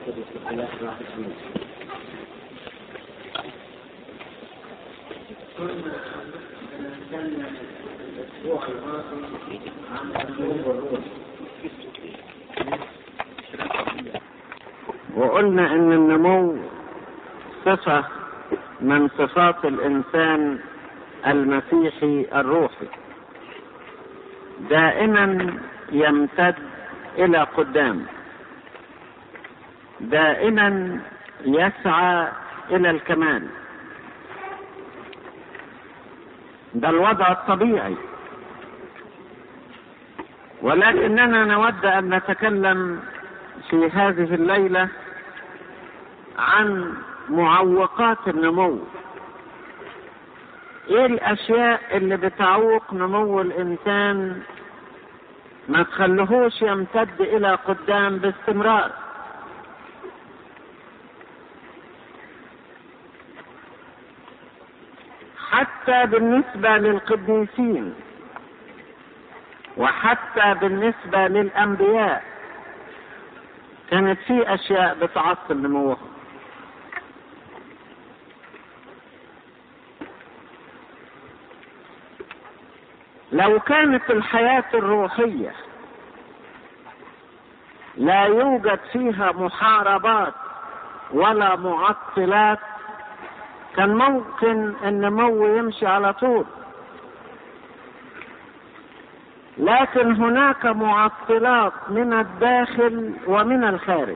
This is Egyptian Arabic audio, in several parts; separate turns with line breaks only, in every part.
وقلنا ان النمو صفة من صفات الانسان المسيحي الروحي دائما يمتد الى قدام دائما يسعى الى الكمال ده الوضع الطبيعي ولكننا نود ان نتكلم في هذه الليله عن معوقات النمو ايه الاشياء اللي بتعوق نمو الانسان ما تخليهوش يمتد الى قدام باستمرار حتى بالنسبة للقديسين وحتى بالنسبة للأنبياء كانت في أشياء بتعطل نموهم لو كانت الحياة الروحية لا يوجد فيها محاربات ولا معطلات كان ممكن النمو يمشي على طول لكن هناك معطلات من الداخل ومن الخارج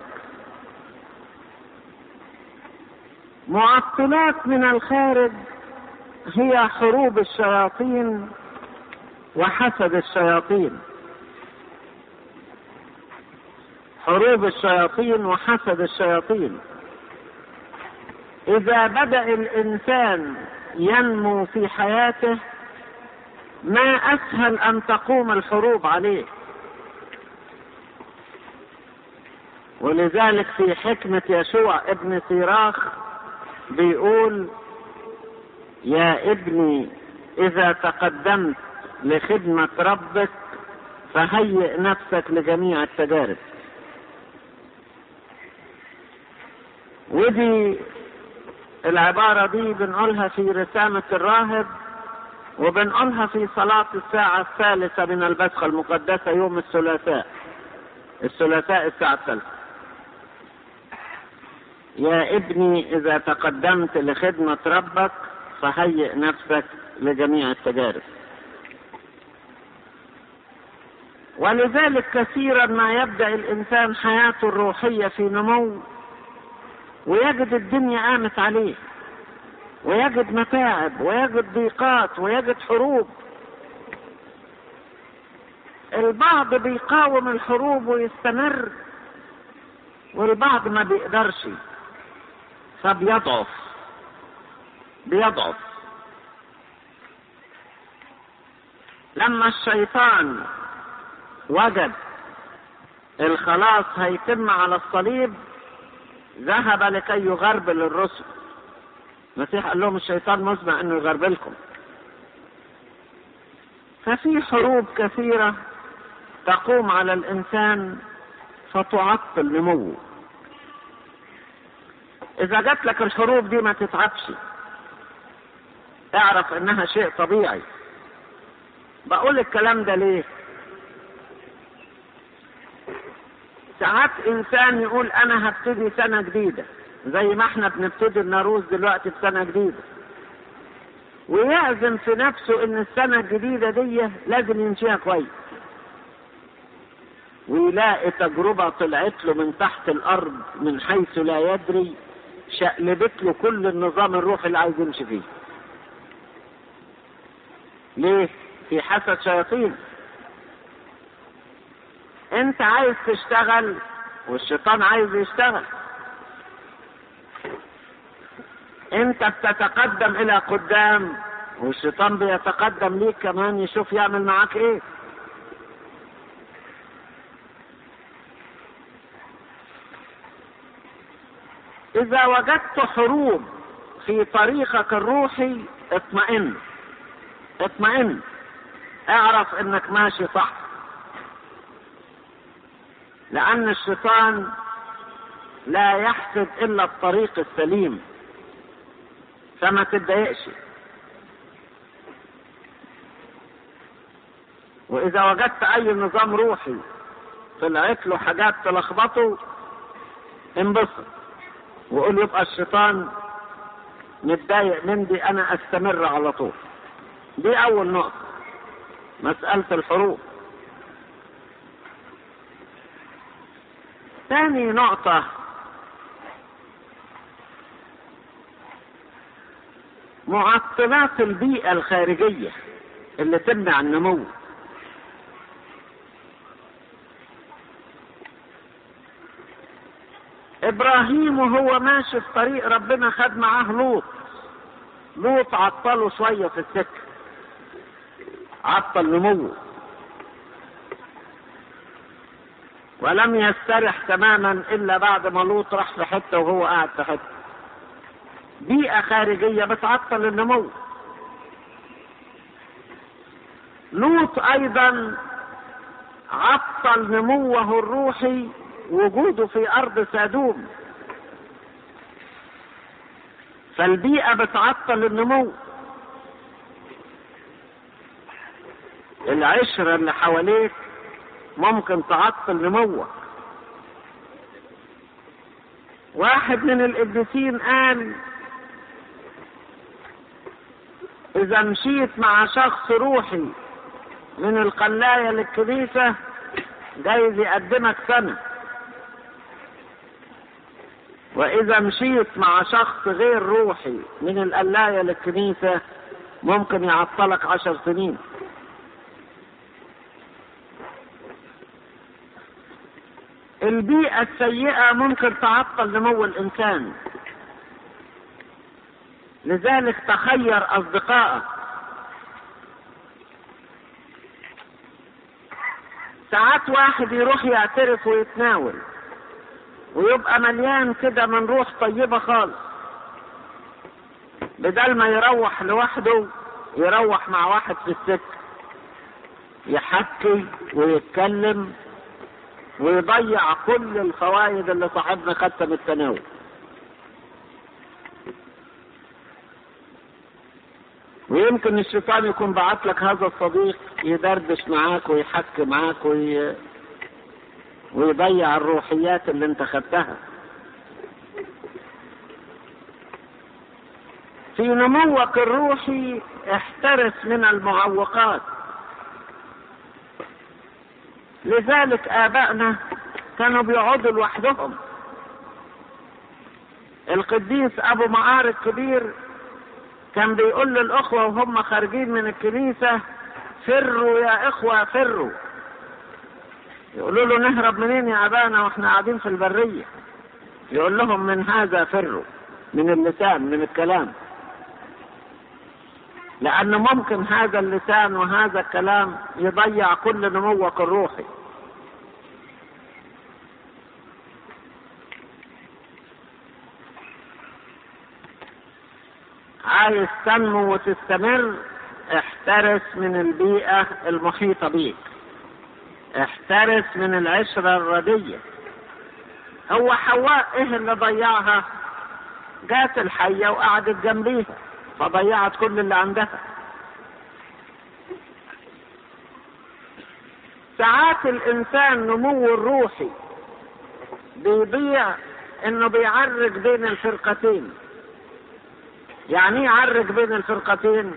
معطلات من الخارج هي حروب الشياطين وحسد الشياطين حروب الشياطين وحسد الشياطين اذا بدا الانسان ينمو في حياته ما اسهل ان تقوم الحروب عليه ولذلك في حكمة يشوع ابن سيراخ بيقول يا ابني اذا تقدمت لخدمة ربك فهيئ نفسك لجميع التجارب ودي العبارة دي بنقولها في رسامة الراهب وبنقولها في صلاة الساعة الثالثة من البسخة المقدسة يوم الثلاثاء الثلاثاء الساعة الثالثة يا ابني إذا تقدمت لخدمة ربك فهيئ نفسك لجميع التجارب ولذلك كثيرا ما يبدأ الإنسان حياته الروحية في نمو ويجد الدنيا قامت عليه ويجد متاعب ويجد ضيقات ويجد حروب البعض بيقاوم الحروب ويستمر والبعض ما بيقدرش فبيضعف بيضعف لما الشيطان وجد الخلاص هيتم على الصليب ذهب لكي يغربل الرسل المسيح قال لهم الشيطان مسمع انه يغربلكم ففي حروب كثيرة تقوم على الانسان فتعطل نموه اذا جات لك الحروب دي ما تتعبش اعرف انها شيء طبيعي بقول الكلام ده ليه ساعات انسان يقول انا هبتدي سنة جديدة زي ما احنا بنبتدي الناروز دلوقتي بسنة جديدة ويعزم في نفسه ان السنة الجديدة دي لازم يمشيها كويس ويلاقي تجربة طلعت له من تحت الارض من حيث لا يدري شقلبت له كل النظام الروحي اللي عايز يمشي فيه ليه في حسد شياطين انت عايز تشتغل والشيطان عايز يشتغل انت بتتقدم الى قدام والشيطان بيتقدم ليك كمان يشوف يعمل معاك ايه اذا وجدت حروب في طريقك الروحي اطمئن اطمئن اعرف انك ماشي صح لأن الشيطان لا يحسب الا الطريق السليم فما تتضايقش واذا وجدت اي نظام روحي طلعت له حاجات تلخبطه انبسط وقول يبقى الشيطان متضايق من دي انا استمر على طول دي اول نقطة مسألة الحروب ثاني نقطة معطلات البيئة الخارجية اللي تمنع النمو ابراهيم وهو ماشي في طريق ربنا خد معاه لوط لوط عطله شوية في السكة عطل نموه ولم يسترح تماما الا بعد ما لوط راح في حته وهو قاعد في حته بيئه خارجيه بتعطل النمو لوط ايضا عطل نموه الروحي وجوده في ارض سادوم فالبيئه بتعطل النمو العشره اللي حواليك ممكن تعطل نموك واحد من القديسين قال اذا مشيت مع شخص روحي من القلاية للكنيسة جايز يقدمك سنة واذا مشيت مع شخص غير روحي من القلاية للكنيسة ممكن يعطلك عشر سنين البيئة السيئة ممكن تعطل نمو الإنسان لذلك تخير أصدقائك ساعات واحد يروح يعترف ويتناول ويبقى مليان كده من روح طيبة خالص بدل ما يروح لوحده يروح مع واحد في السكة يحكي ويتكلم ويضيع كل الفوائد اللي صاحبنا خدتها من التناول ويمكن الشيطان يكون بعت لك هذا الصديق يدردش معاك ويحكي معاك وي... ويضيع الروحيات اللي انت خدتها في نموك الروحي احترس من المعوقات لذلك آبائنا كانوا بيقعدوا لوحدهم القديس أبو معار الكبير كان بيقول للأخوة وهم خارجين من الكنيسة فروا يا إخوة فروا يقولوا له نهرب منين يا أبانا وإحنا قاعدين في البرية يقول لهم من هذا فروا من اللسان من الكلام لأن ممكن هذا اللسان وهذا الكلام يضيع كل نموك الروحي عايز تنمو وتستمر احترس من البيئة المحيطة بيك احترس من العشرة الردية هو حواء ايه اللي ضيعها جات الحية وقعدت جنبيها فضيعت كل اللي عندها ساعات الانسان نمو الروحي بيضيع انه بيعرج بين الفرقتين يعني ايه يعرج بين الفرقتين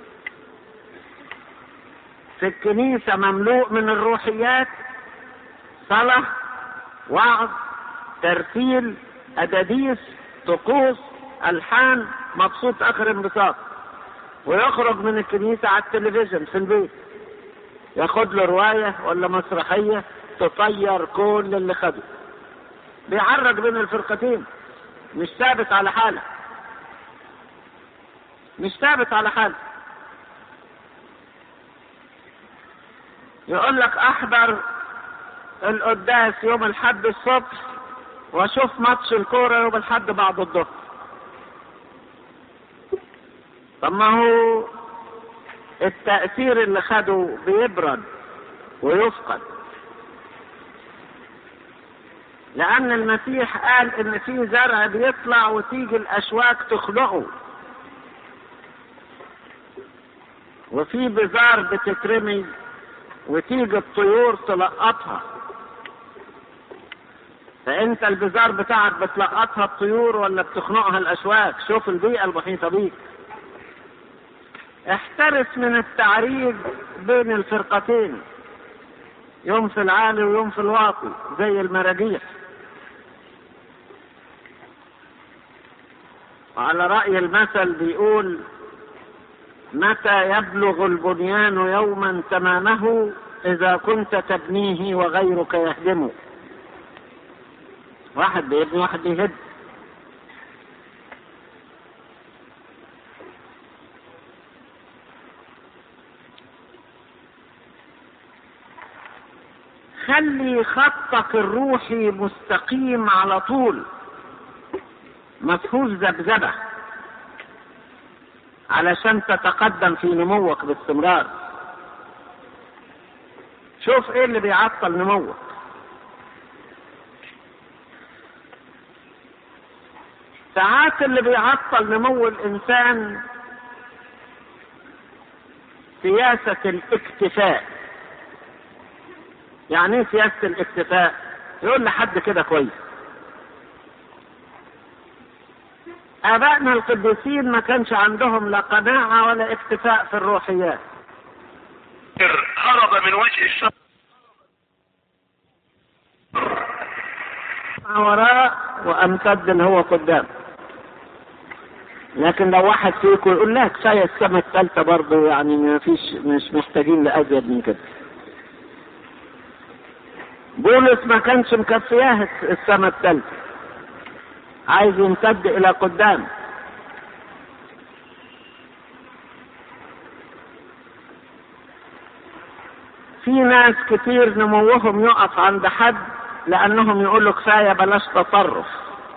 في الكنيسة مملوء من الروحيات صلاة وعظ ترتيل أداديس طقوس ألحان مبسوط آخر انبساط ويخرج من الكنيسة على التلفزيون في البيت ياخد له رواية ولا مسرحية تطير كل اللي خده بيعرج بين الفرقتين مش ثابت على حاله مش ثابت على حاله يقول لك احضر القداس يوم الحد الصبح واشوف ماتش الكوره يوم الحد بعد الظهر طب ما هو التأثير اللي خده بيبرد ويفقد لأن المسيح قال إن في زرع بيطلع وتيجي الأشواك تخلقه وفي بذار بتترمي وتيجي الطيور تلقطها فانت البذار بتاعك بتلقطها الطيور ولا بتخنقها الاشواك شوف البيئة المحيطة بيك احترس من التعريج بين الفرقتين يوم في العالي ويوم في الواطي زي المراجيح وعلى رأي المثل بيقول متى يبلغ البنيان يوما تمامه إذا كنت تبنيه وغيرك يهدمه واحد بيبني واحد بيهد خلي خطك الروحي مستقيم على طول مفهوش ذبذبه علشان تتقدم في نموك باستمرار شوف ايه اللي بيعطل نموك ساعات اللي بيعطل نمو الانسان سياسة الاكتفاء يعني ايه سياسة الاكتفاء يقول لحد كده كويس آبائنا القديسين ما كانش عندهم لا قناعة ولا اكتفاء في الروحيات
هرب من وجه الشر
وراء وامتد اللي هو قدام لكن لو واحد فيكم يقول لا كفايه السنه الثالثه برضه يعني ما فيش مش محتاجين لازيد من كده بولس ما كانش مكفياه السنه الثالثه عايز يمتد الى قدام في ناس كتير نموهم يقف عند حد لانهم يقولوا كفايه بلاش تطرف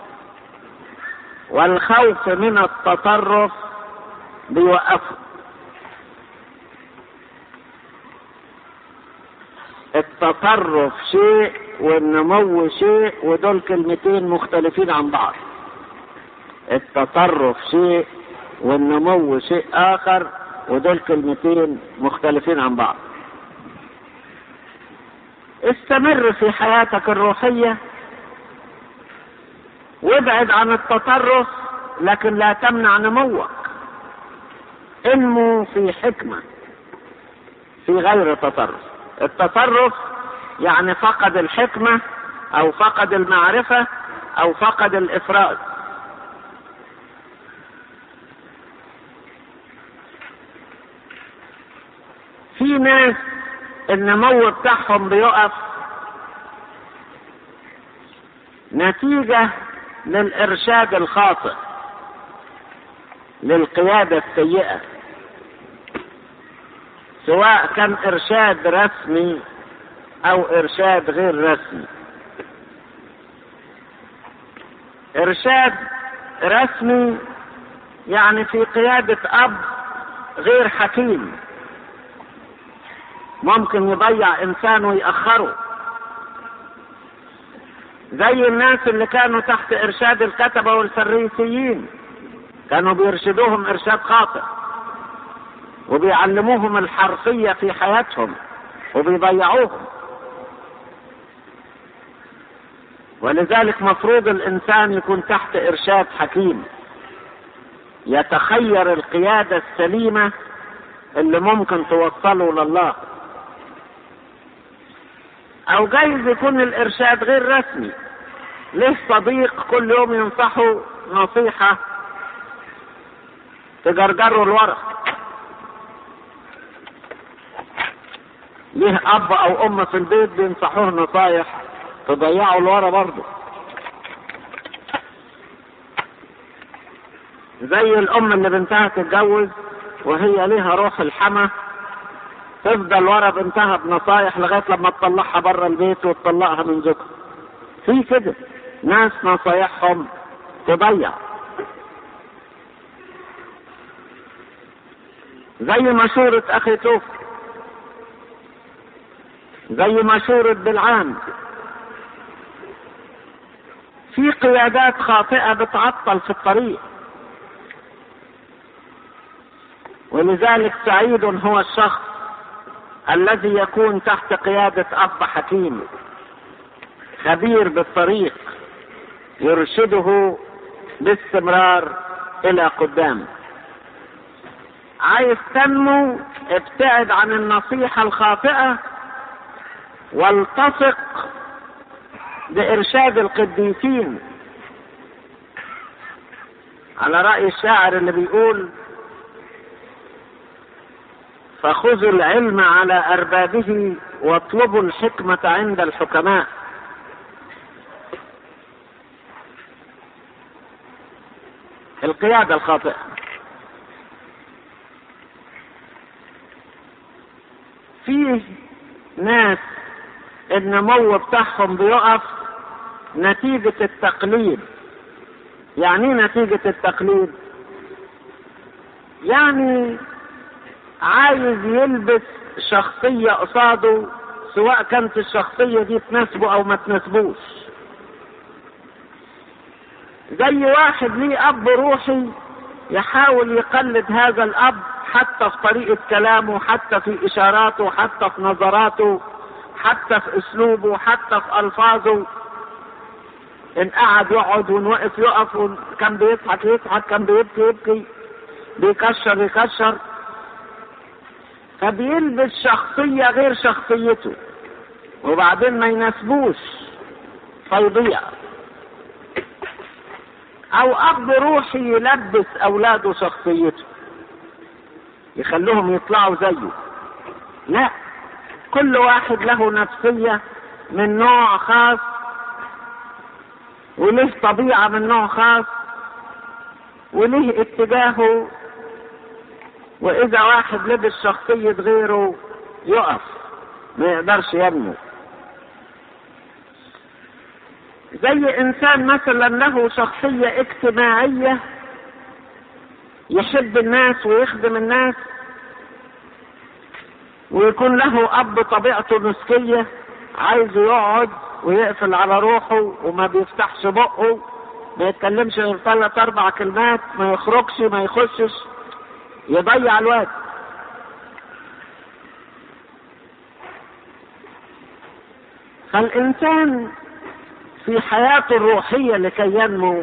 والخوف من التطرف بيوقفه التطرف شيء والنمو شيء ودول كلمتين مختلفين عن بعض التطرف شيء والنمو شيء اخر ودول كلمتين مختلفين عن بعض استمر في حياتك الروحية وابعد عن التطرف لكن لا تمنع نموك انمو في حكمة في غير تطرف التطرف يعني فقد الحكمة او فقد المعرفة او فقد الافراد في ناس النمو بتاعهم بيقف نتيجة للإرشاد الخاطئ للقيادة السيئة سواء كان إرشاد رسمي أو إرشاد غير رسمي إرشاد رسمي يعني في قيادة أب غير حكيم ممكن يضيع انسان ويأخره زي الناس اللي كانوا تحت ارشاد الكتبة والفريسيين كانوا بيرشدوهم ارشاد خاطئ وبيعلموهم الحرفية في حياتهم وبيضيعوهم ولذلك مفروض الانسان يكون تحت ارشاد حكيم يتخير القيادة السليمة اللي ممكن توصله لله او جايز يكون الارشاد غير رسمي ليه صديق كل يوم ينصحه نصيحة تجرجره لورا ليه اب او ام في البيت بينصحوه نصايح تضيعه لورا برضه زي الام اللي بنتها تتجوز وهي ليها روح الحما تفضل ورا بنتها بنصايح لغايه لما تطلعها بره البيت وتطلقها من زوجها. في كده ناس نصايحهم تضيع. زي مشورة أخي توف زي مشورة بالعام في قيادات خاطئة بتعطل في الطريق ولذلك سعيد هو الشخص الذي يكون تحت قيادة أب حكيم خبير بالطريق يرشده باستمرار إلى قدام عايز تنمو ابتعد عن النصيحة الخاطئة والتصق بإرشاد القديسين على رأي الشاعر اللي بيقول فخذوا العلم على أربابه واطلبوا الحكمة عند الحكماء القيادة الخاطئة فيه ناس النمو بتاعهم بيقف نتيجة التقليد يعني ايه نتيجة التقليد يعني عايز يلبس شخصية قصاده سواء كانت الشخصية دي تناسبه او ما تناسبوش زي واحد ليه اب روحي يحاول يقلد هذا الاب حتى في طريقة كلامه حتى في اشاراته حتى في نظراته حتى في اسلوبه حتى في الفاظه ان قعد يقعد وان وقف يقف وإن كان بيضحك يضحك كان بيبكي يبكي بيكشر يكشر فبيلبس شخصية غير شخصيته وبعدين ما يناسبوش فيضيع او اب روحي يلبس اولاده شخصيته يخلوهم يطلعوا زيه لا كل واحد له نفسية من نوع خاص وله طبيعة من نوع خاص وله اتجاهه واذا واحد لبس شخصية غيره يقف ما يقدرش يبني زي انسان مثلا له شخصية اجتماعية يحب الناس ويخدم الناس ويكون له اب طبيعته نسكية عايز يقعد ويقفل على روحه وما بيفتحش بقه ما يتكلمش غير ثلاث اربع كلمات ما يخرجش ما يخشش يضيع الوقت فالإنسان في حياته الروحية لكي ينمو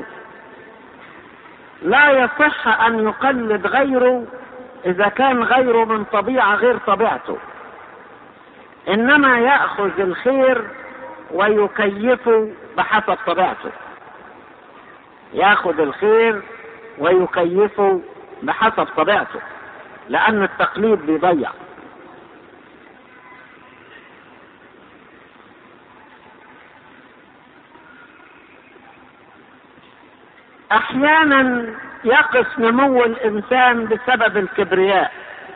لا يصح أن يقلد غيره إذا كان غيره من طبيعة غير طبيعته إنما يأخذ الخير ويكيفه بحسب طبيعته ياخذ الخير ويكيفه بحسب طبيعته لأن التقليد بيضيع أحيانا يقف نمو الإنسان بسبب الكبرياء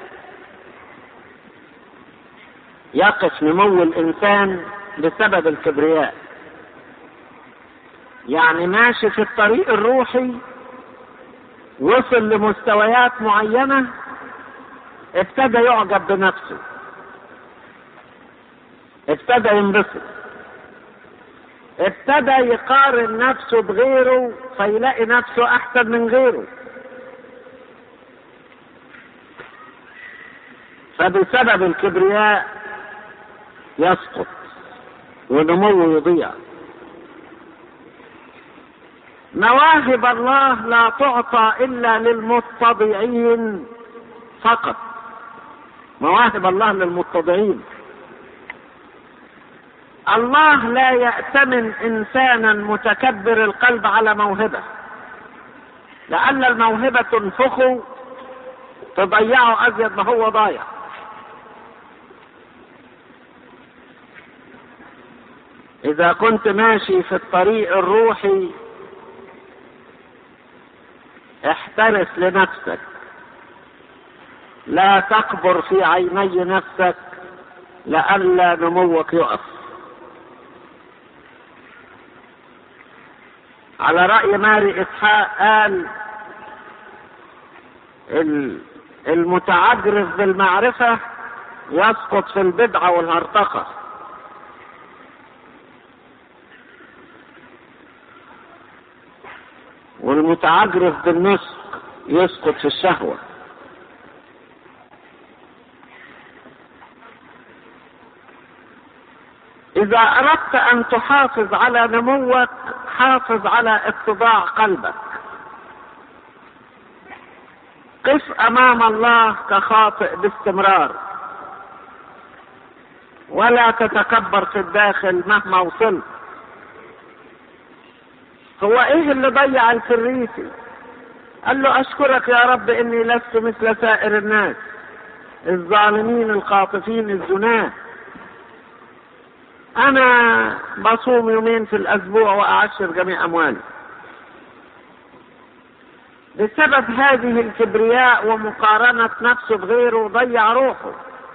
يقف نمو الإنسان بسبب الكبرياء يعني ماشي في الطريق الروحي وصل لمستويات معينة ابتدى يعجب بنفسه ابتدى ينبسط ابتدى يقارن نفسه بغيره فيلاقي نفسه احسن من غيره فبسبب الكبرياء يسقط ونموه يضيع مواهب الله لا تعطى الا للمتضعين فقط مواهب الله للمتضعين الله لا يأتمن إنسانا متكبر القلب على موهبة لأن الموهبة تنفخه تضيعه أزيد ما هو ضايع إذا كنت ماشي في الطريق الروحي احترس لنفسك لا تكبر في عيني نفسك لئلا نموك يقف على رأي ماري إسحاق قال المتعجرف بالمعرفة يسقط في البدعة والهرطقة والمتعجرف بالنسك يسقط في الشهوة إذا أردت أن تحافظ على نموك حافظ على اتضاع قلبك قف أمام الله كخاطئ باستمرار ولا تتكبر في الداخل مهما وصلت هو ايه اللي ضيع الفريسي قال له اشكرك يا رب اني لست مثل سائر الناس الظالمين الخاطفين الزناه انا بصوم يومين في الاسبوع واعشر جميع اموالي بسبب هذه الكبرياء ومقارنة نفسه بغيره ضيع روحه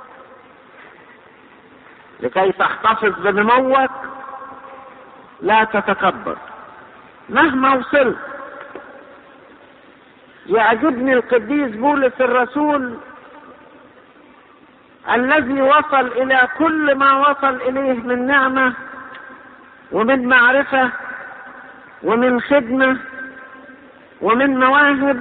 لكي تحتفظ بنموك لا تتكبر مهما وصلت يعجبني القديس بولس الرسول الذي وصل الى كل ما وصل اليه من نعمه ومن معرفه ومن خدمه ومن مواهب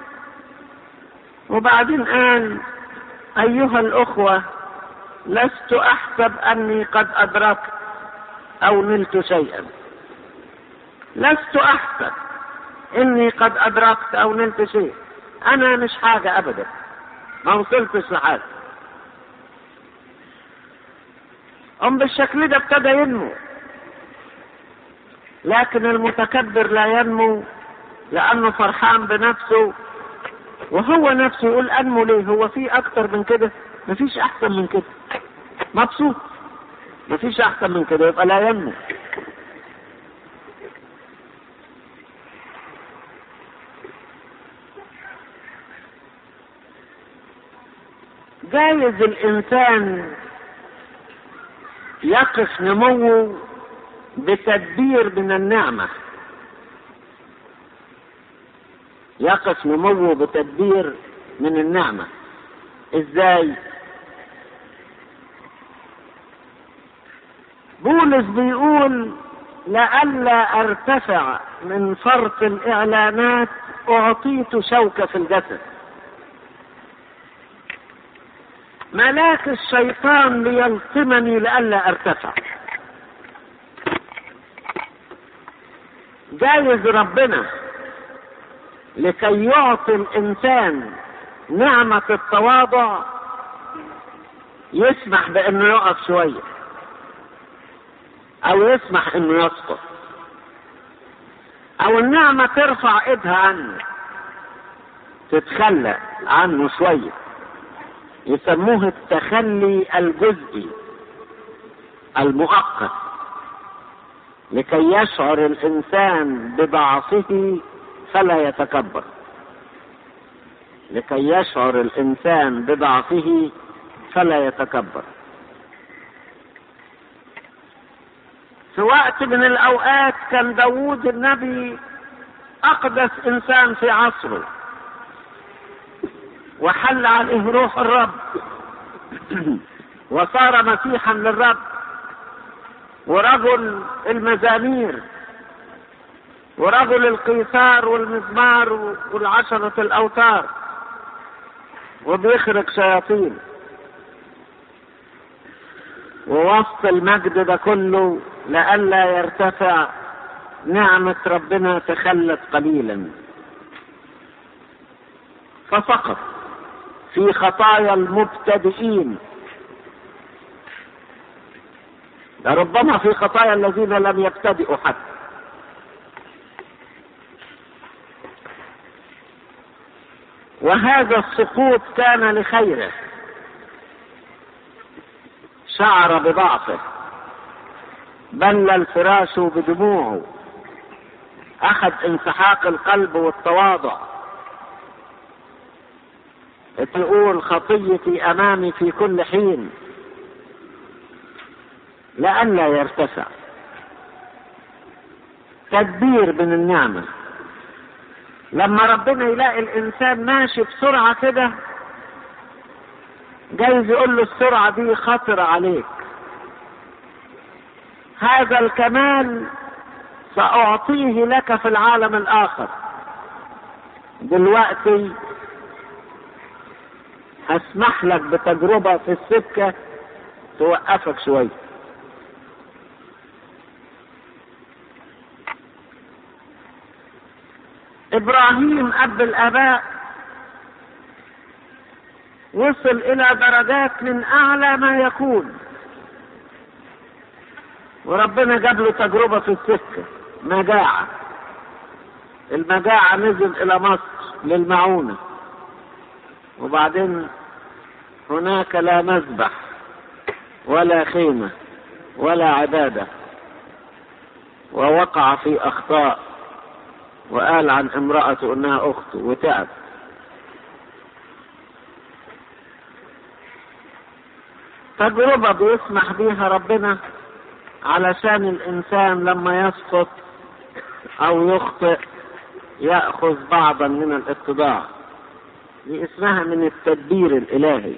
وبعدين قال ايها الاخوه لست احسب اني قد ادركت او نلت شيئا لست احسب اني قد ادركت او نلت شيء انا مش حاجه ابدا ما وصلتش لحاجه ام بالشكل ده ابتدى ينمو لكن المتكبر لا ينمو لانه فرحان بنفسه وهو نفسه يقول انمو ليه هو في اكتر من كده مفيش احسن من كده مبسوط مفيش احسن من كده يبقى لا ينمو جايز الانسان يقف نموه بتدبير من النعمه يقف نموه بتدبير من النعمه ازاي بولس بيقول لئلا ارتفع من فرط الاعلانات اعطيت شوكه في الجسد ملاك الشيطان ليلطمني لئلا ارتفع جايز ربنا لكي يعطي الانسان نعمة التواضع يسمح بانه يقف شوية او يسمح انه يسقط او النعمة ترفع ايدها عنه تتخلى عنه شويه يسموه التخلي الجزئي المؤقت لكي يشعر الانسان بضعفه فلا يتكبر لكي يشعر الانسان بضعفه فلا يتكبر في وقت من الاوقات كان داوود النبي اقدس انسان في عصره وحل عليه روح الرب وصار مسيحا للرب ورجل المزامير ورجل القيثار والمزمار والعشرة الأوتار وبيخرج شياطين ووسط المجد ده كله لئلا يرتفع نعمة ربنا تخلت قليلا فسقط في خطايا المبتدئين ربما في خطايا الذين لم يبتدئوا حتى وهذا السقوط كان لخيره شعر بضعفه بل الفراش بدموعه اخذ انسحاق القلب والتواضع تقول خطيتي امامي في كل حين لئلا يرتفع تدبير من النعمه لما ربنا يلاقي الانسان ماشي بسرعه كده جايز يقول له السرعه دي خطر عليك هذا الكمال ساعطيه لك في العالم الاخر دلوقتي هسمح لك بتجربة في السكة توقفك شوية إبراهيم أب الآباء وصل إلى درجات من أعلى ما يكون وربنا جاب له تجربة في السكة مجاعة المجاعة نزل إلى مصر للمعونة وبعدين هناك لا مذبح ولا خيمة ولا عبادة ووقع في أخطاء وقال عن امرأته انها اخته وتعب تجربة بيسمح بيها ربنا علشان الانسان لما يسقط او يخطئ يأخذ بعضا من الاتضاع دي اسمها من التدبير الالهي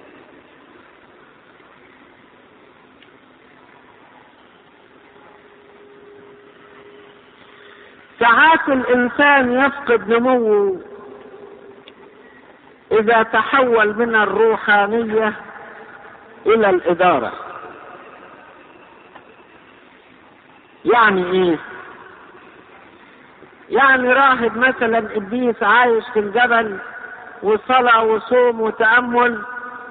ساعات الانسان يفقد نموه اذا تحول من الروحانيه الى الاداره يعني ايه يعني راهب مثلا ابليس عايش في الجبل وصلاه وصوم وتامل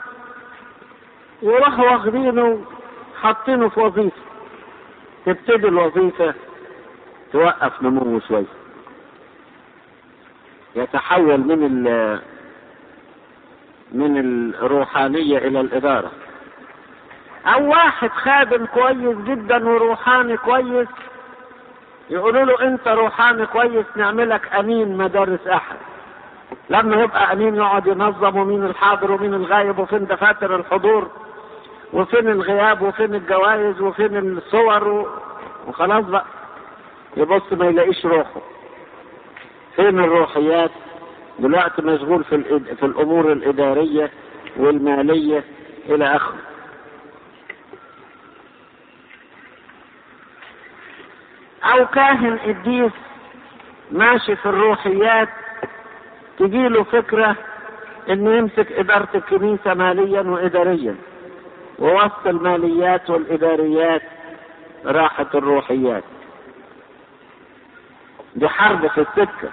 وراحوا واخدينه حاطينه في وظيفه تبتدي الوظيفه توقف نموه شوي يتحول من ال من الروحانية إلى الإدارة أو واحد خادم كويس جدا وروحاني كويس يقولوا له أنت روحاني كويس نعملك أمين مدارس أحد لما يبقى أمين يقعد ينظم ومين الحاضر ومين الغايب وفين دفاتر الحضور وفين الغياب وفين الجوائز وفين الصور و... وخلاص بقى يبص ما يلاقيش روحه فين الروحيات دلوقتي مشغول في الإد... في الامور الاداريه والماليه الى اخره او كاهن قديس ماشي في الروحيات تجيله فكره انه يمسك اداره الكنيسه ماليا واداريا ووسط الماليات والاداريات راحت الروحيات دي حرب في السكة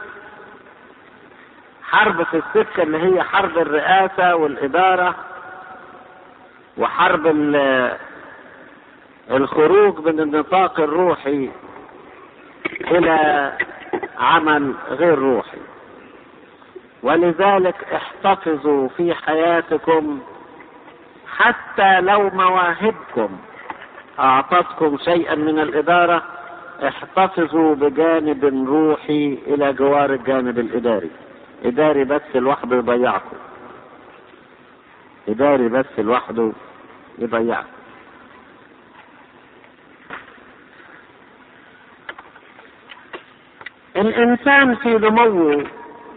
حرب في السكة اللي هي حرب الرئاسة والإدارة وحرب الخروج من النطاق الروحي إلى عمل غير روحي ولذلك احتفظوا في حياتكم حتى لو مواهبكم أعطتكم شيئا من الإدارة احتفظوا بجانب روحي الى جوار الجانب الاداري اداري بس لوحده يضيعكم اداري بس لوحده يضيعكم الانسان في نموه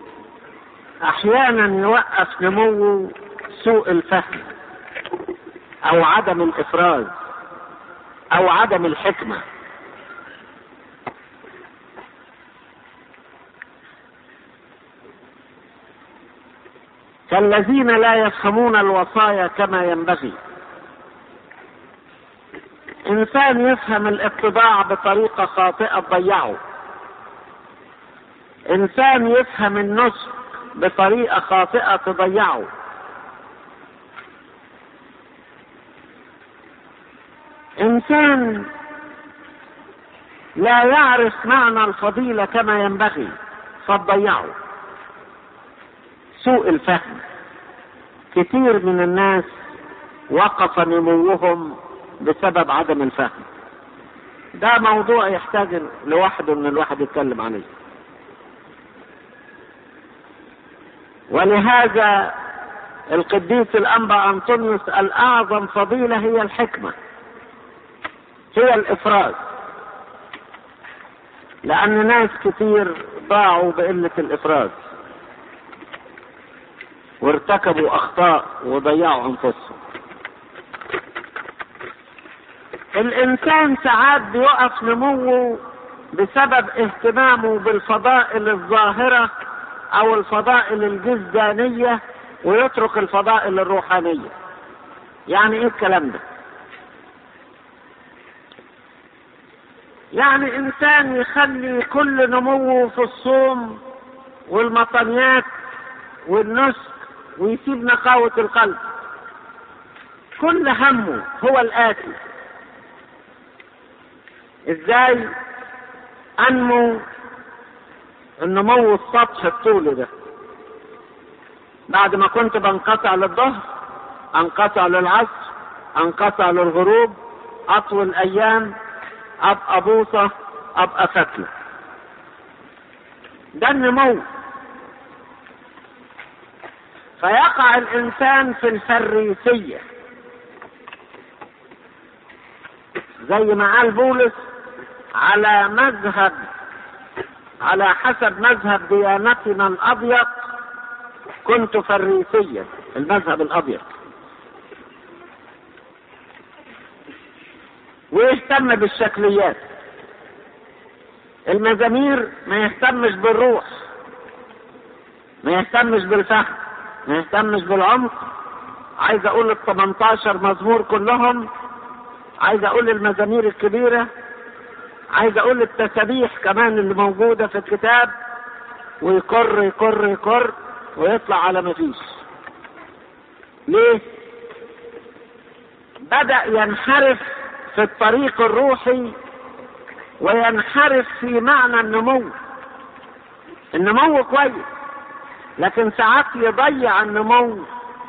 احيانا يوقف نموه سوء الفهم او عدم الافراز او عدم الحكمه كالذين لا يفهمون الوصايا كما ينبغي انسان يفهم الاتباع بطريقه خاطئه تضيعه انسان يفهم النصح بطريقه خاطئه تضيعه انسان لا يعرف معنى الفضيله كما ينبغي فتضيعه سوء الفهم كثير من الناس وقف نموهم بسبب عدم الفهم ده موضوع يحتاج لوحده ان الواحد يتكلم عليه ولهذا القديس الانبا انطونيوس الاعظم فضيله هي الحكمه هي الافراز لان ناس كتير ضاعوا بقله الافراز وارتكبوا اخطاء وضيعوا انفسهم الانسان ساعات بيقف نموه بسبب اهتمامه بالفضائل الظاهره او الفضائل الجسدانية ويترك الفضائل الروحانية يعني ايه الكلام ده يعني انسان يخلي كل نموه في الصوم والمطنيات والنسك ويسيب نقاوة القلب كل همه هو الآتي ازاي انمو النمو السطح الطولي ده بعد ما كنت بنقطع للظهر انقطع للعصر انقطع للغروب اطول ايام ابقى بوصة ابقى فتلة ده النمو فيقع الانسان في الفريسية زي ما قال بولس على مذهب على حسب مذهب ديانتنا الابيض كنت فريسيا المذهب الابيض ويهتم بالشكليات المزامير ما يهتمش بالروح ما يهتمش بالفهم ما يهتمش بالعمق عايز اقول ال 18 مزمور كلهم عايز اقول المزامير الكبيرة عايز اقول التسابيح كمان اللي موجودة في الكتاب ويكر يكر يكر ويطلع على ما فيش ليه بدأ ينحرف في الطريق الروحي وينحرف في معنى النمو النمو كويس لكن ساعات يضيع النمو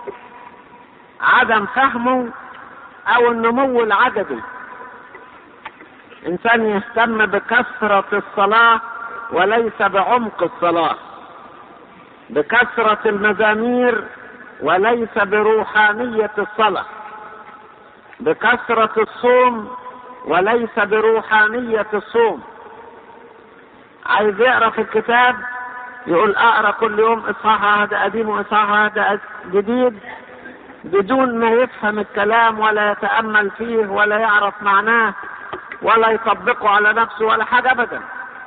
عدم فهمه او النمو العددي انسان يهتم بكثرة الصلاة وليس بعمق الصلاة بكثرة المزامير وليس بروحانية الصلاة بكثرة الصوم وليس بروحانية الصوم عايز يقرا في الكتاب يقول اقرا كل يوم اصحاح هذا قديم واصحاح هذا جديد بدون ما يفهم الكلام ولا يتامل فيه ولا يعرف معناه ولا يطبقه على نفسه ولا حاجه ابدا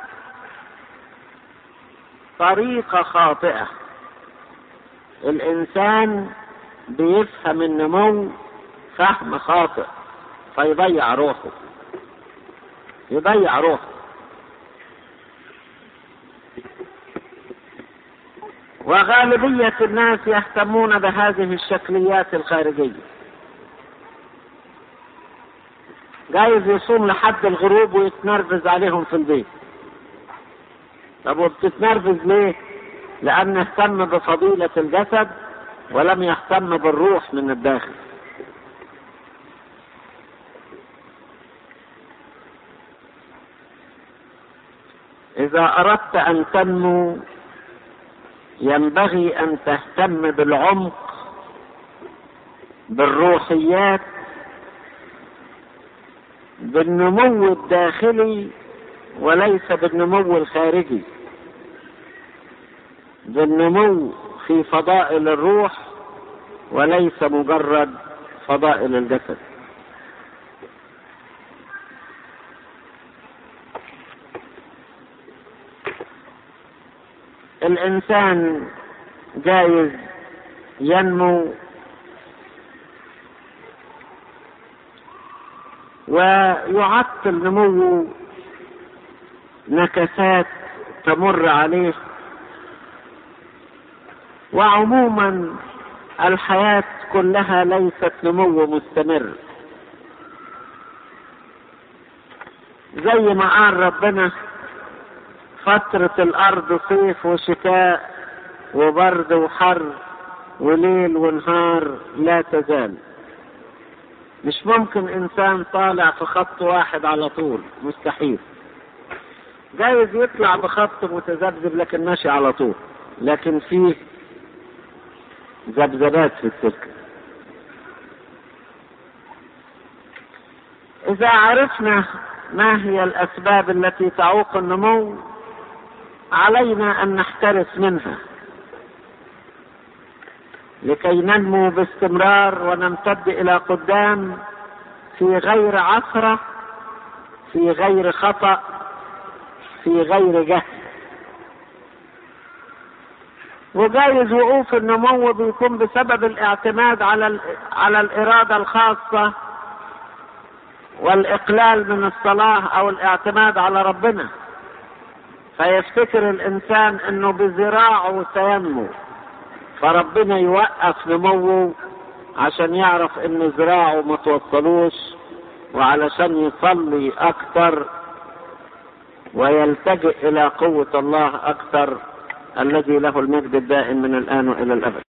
طريقه خاطئه الانسان بيفهم النمو فهم خاطئ فيضيع روحه يضيع روحه وغالبية الناس يهتمون بهذه الشكليات الخارجية جايز يصوم لحد الغروب ويتنرفز عليهم في البيت طب وبتتنرفز ليه لأن اهتم بفضيلة الجسد ولم يهتم بالروح من الداخل إذا أردت أن تنمو ينبغي أن تهتم بالعمق بالروحيات بالنمو الداخلي وليس بالنمو الخارجي بالنمو في فضائل الروح وليس مجرد فضائل الجسد الانسان جايز ينمو ويعطل نموه نكسات تمر عليه وعموما الحياة كلها ليست نمو مستمر زي ما قال ربنا فترة الأرض صيف وشتاء وبرد وحر وليل ونهار لا تزال مش ممكن إنسان طالع في خط واحد على طول مستحيل جايز يطلع بخط متذبذب لكن ماشي على طول لكن فيه ذبذبات في السكة إذا عرفنا ما هي الأسباب التي تعوق النمو علينا ان نحترس منها لكي ننمو باستمرار ونمتد الى قدام في غير عثره في غير خطا في غير جهل وجايز وقوف النمو بيكون بسبب الاعتماد على ال- على الإرادة الخاصة والإقلال من الصلاة أو الاعتماد على ربنا فيفتكر الإنسان إنه بذراعه سينمو فربنا يوقف نموه عشان يعرف إن ذراعه ما توصلوش وعلشان يصلي أكتر ويلتجئ إلى قوة الله أكثر الذي له المجد الدائم من الآن وإلى الأبد